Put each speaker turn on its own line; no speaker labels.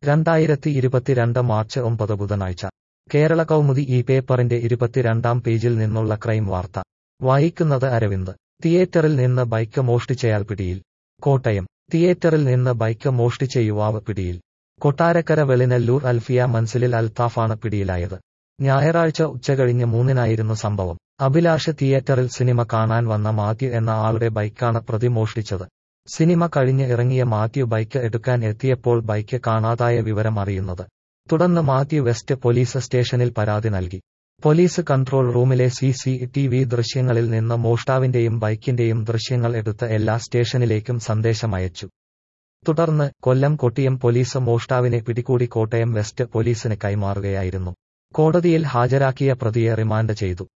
രണ്ടായിരത്തി ഇരുപത്തിരണ്ട് മാർച്ച് ഒമ്പത് ബുധനാഴ്ച കേരള കൗമുദി ഈ പേപ്പറിന്റെ ഇരുപത്തിരണ്ടാം പേജിൽ നിന്നുള്ള ക്രൈം വാർത്ത വായിക്കുന്നത് അരവിന്ദ് തിയേറ്ററിൽ നിന്ന് ബൈക്ക് മോഷ്ടിച്ചയാൾ പിടിയിൽ കോട്ടയം തിയേറ്ററിൽ നിന്ന് ബൈക്ക് മോഷ്ടിച്ച യുവാവ് പിടിയിൽ കൊട്ടാരക്കര വെളിനല്ലൂർ അൽഫിയ മൻസിലിൽ അൽത്താഫാണ് പിടിയിലായത് ഞായറാഴ്ച ഉച്ചകഴിഞ്ഞ് മൂന്നിനായിരുന്നു സംഭവം അഭിലാഷ് തിയേറ്ററിൽ സിനിമ കാണാൻ വന്ന മാത്യു എന്ന ആളുടെ ബൈക്കാണ് പ്രതി മോഷ്ടിച്ചത് സിനിമ കഴിഞ്ഞ് ഇറങ്ങിയ മാത്യു ബൈക്ക് എടുക്കാൻ എത്തിയപ്പോൾ ബൈക്ക് കാണാതായ വിവരം അറിയുന്നത് തുടർന്ന് മാത്യു വെസ്റ്റ് പോലീസ് സ്റ്റേഷനിൽ പരാതി നൽകി പോലീസ് കൺട്രോൾ റൂമിലെ സി സി ടി വി ദൃശ്യങ്ങളിൽ നിന്ന് മോഷ്ടാവിന്റെയും ബൈക്കിന്റെയും ദൃശ്യങ്ങൾ എടുത്ത് എല്ലാ സ്റ്റേഷനിലേക്കും സന്ദേശമയച്ചു തുടർന്ന് കൊല്ലം കൊട്ടിയം പോലീസ് മോഷ്ടാവിനെ പിടികൂടി കോട്ടയം വെസ്റ്റ് പോലീസിന് കൈമാറുകയായിരുന്നു കോടതിയിൽ ഹാജരാക്കിയ പ്രതിയെ റിമാൻഡ് ചെയ്തു